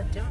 പറ്റും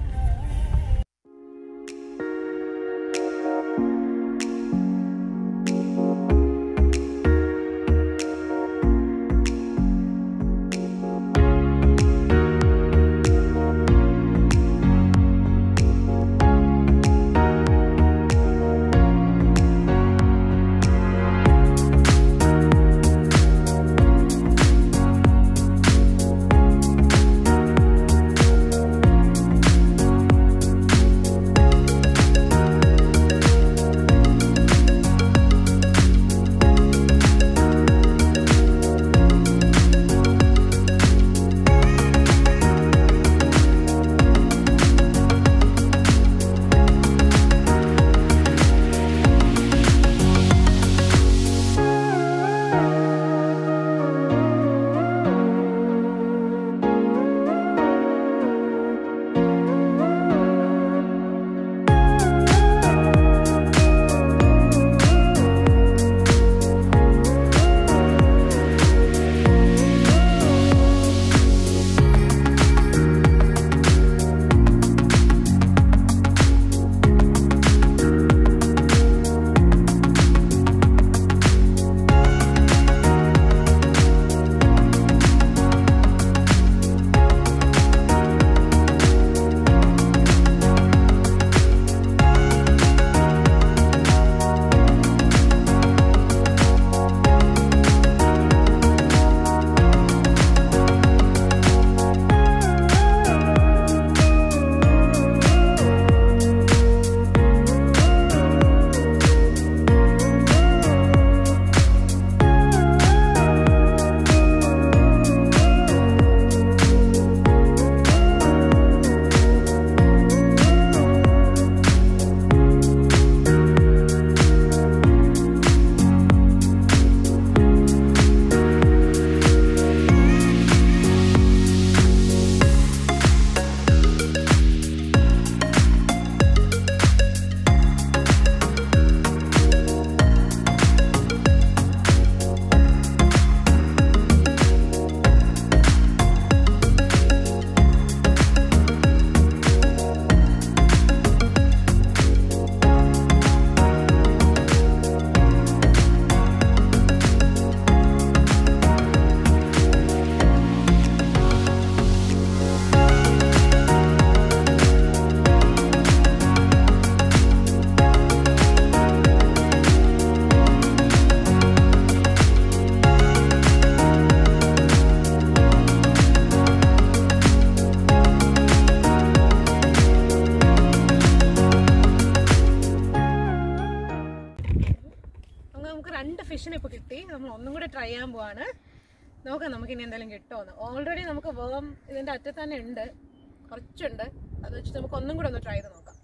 അങ്ങനെ നമുക്ക് രണ്ട് ഫിഷിനെ ഇപ്പോൾ കിട്ടി നമ്മൾ ഒന്നും കൂടെ ട്രൈ ചെയ്യാൻ പോവാണ് നോക്കാം നമുക്ക് ഇനി എന്തെങ്കിലും കിട്ടുമോന്ന് ഓൾറെഡി നമുക്ക് വേം ഇതിന്റെ അറ്റത്ത് തന്നെ ഉണ്ട് കുറച്ചുണ്ട് അത് വെച്ചിട്ട് നമുക്ക് ഒന്നും കൂടെ ഒന്ന് ട്രൈ ചെയ്ത് നോക്കാം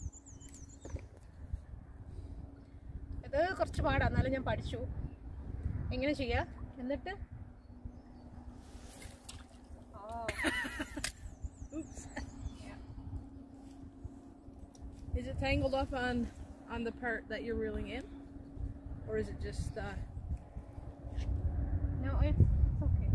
ഇത് കുറച്ച് പാടാ എന്നാലും ഞാൻ പഠിച്ചു എങ്ങനെ ചെയ്യാ എന്നിട്ട് ആ. Is it tangled up on on the part that you're reeling in, or is it just? Uh... No, it's okay.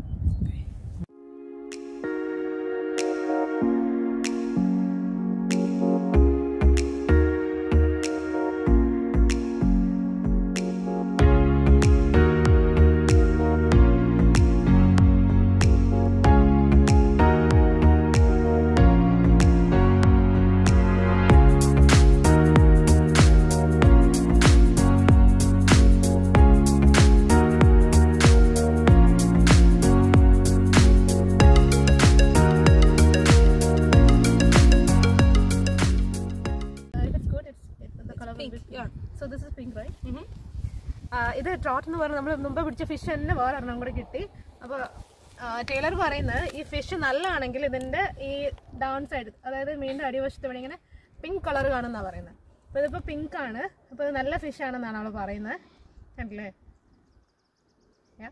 Uh, if it's good, it's, it's the color Pink, will be yeah. So this is pink, right? ആ, ഇത് trot എന്ന് പറഞ്ഞാൽ നമ്മൾ മുമ്പ് പിടിച്ച fish തന്നെ വേറെ ഒരെണ്ണം കൂടെ കിട്ടി അപ്പോൾ ടൈലർ പറയുന്നത് ഈ ഫിഷ് നല്ലതാണെങ്കിൽ ഇതിന്റെ ഈ ഡൗൺ സൈഡ് അതായത് മീനിന്റെ അടിവശത്ത് വേണമെങ്കിൽ ഇങ്ങനെ പിങ്ക് കളർ കാണുന്നാ പറയുന്നത് അപ്പോൾ ഇതിപ്പോൾ പിങ്ക് ആണ് അപ്പോൾ ഇത് നല്ല ഫിഷ് ആണെന്നാണ് അവൾ പറയുന്നത് കണ്ടില്ലേ Yeah.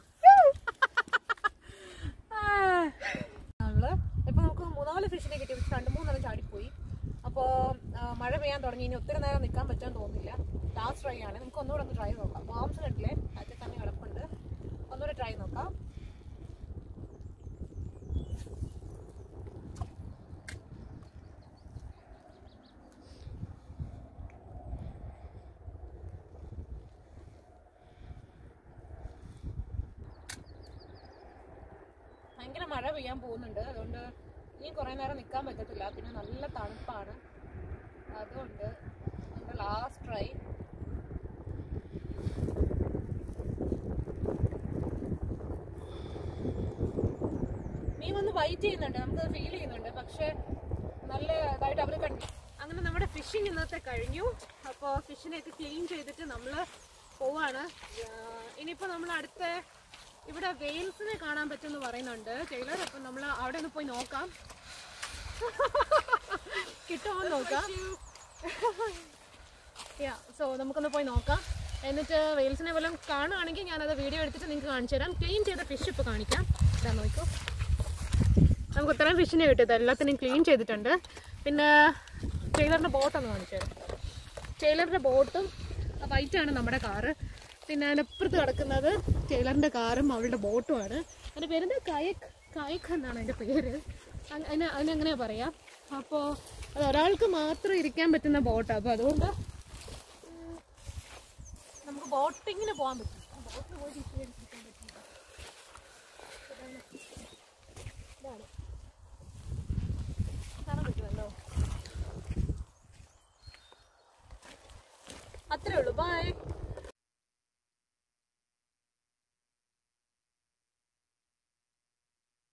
നമ്മള് ഇപ്പൊ നമുക്ക് മൂന്നാല് ഫിഷിനെ കിട്ടി പക്ഷെ രണ്ട് മൂന്നെണ്ണം ചാടിപ്പോയി അപ്പോൾ മഴ പെയ്യാൻ തുടങ്ങി ഇനി ഒത്തിരി നേരം നിൽക്കാൻ പറ്റാൻ തോന്നുന്നില്ല ലാസ്റ്റ് ട്രൈ ആണ് നമുക്ക് ഒന്നുകൂടെ ഒന്ന് ട്രൈ നോക്കാം ബോംസ് കണ്ടില്ലേ അതിൽ തന്നെ കിടപ്പുണ്ട് ഒന്നുകൂടെ ട്രൈ നോക്കാം ഭയങ്കര മഴ പെയ്യാൻ പോകുന്നുണ്ട് അതുകൊണ്ട് ഇനി കുറേ നേരം നിൽക്കാൻ പറ്റത്തില്ല പിന്നെ നല്ല തണുപ്പാണ് അതുകൊണ്ട് നമ്മുടെ ലാസ്റ്റ് ട്രൈ മീൻ വന്ന് വൈറ്റ് ചെയ്യുന്നുണ്ട് നമുക്ക് ഫീൽ ചെയ്യുന്നുണ്ട് പക്ഷെ നല്ല ഇതായിട്ട് അവർ കണ്ടു അങ്ങനെ നമ്മുടെ ഫിഷിങ് ഇന്നത്തെ കഴിഞ്ഞു അപ്പോൾ ഫിഷിനെയൊക്കെ ക്ലീൻ ചെയ്തിട്ട് നമ്മൾ പോവാണ് ആഹ് ഇനിയിപ്പോൾ നമ്മൾ അടുത്ത ഇവിടെ വെയിൽസിനെ കാണാൻ പറ്റുമെന്ന് പറയുന്നുണ്ട് ടൈലർ അപ്പം നമ്മൾ അവിടെ ഒന്ന് പോയി നോക്കാം കിട്ടുമോ എന്ന് നോക്കാം യാ സോ നമുക്കൊന്ന് പോയി നോക്കാം എന്നിട്ട് വെയിൽസിനെ വല്ലതും കാണുകയാണെങ്കിൽ ഞാനത് വീഡിയോ എടുത്തിട്ട് നിങ്ങൾക്ക് കാണിച്ചു തരാം ക്ലീൻ ചെയ്ത ഫിഷ് ഇപ്പോൾ കാണിക്കാം ഇതാ നോക്കൂ നമുക്ക് ഇത്രയും ഫിഷിനെ കിട്ടിയത് എല്ലാത്തിനും ക്ലീൻ ചെയ്തിട്ടുണ്ട് പിന്നെ ടൈലറിൻ്റെ ബോട്ടൊന്ന് കാണിച്ചു തരാം ടൈലറിൻ്റെ ബോട്ടും വൈറ്റാണ് നമ്മുടെ കാറ് പിന്നെ അതിനപ്പുറത്ത് കിടക്കുന്നത് ടൈലറിൻ്റെ കാറും അവളുടെ ബോട്ടുമാണ് അതിൻ്റെ പേരെന്താ കയക്ക് കയക്ക് എന്നാണ് അതിൻ്റെ പേര് അങ് അതിന് അതിനെങ്ങനെയാ പറയാം അപ്പോൾ അത് ഒരാൾക്ക് മാത്രം ഇരിക്കാൻ പറ്റുന്ന ബോട്ടാണ് അപ്പോൾ അതുകൊണ്ട് ഉം, നമുക്ക് ബോട്ടിങ്ങിന് പോകാൻ പറ്റും ബോട്ടിൽ പോയി ഇരിക്കാൻ പറ്റില്ല ഇതാണ് കാണാൻ പറ്റുമല്ലോ അത്രേ ഉള്ളൂ ബൈ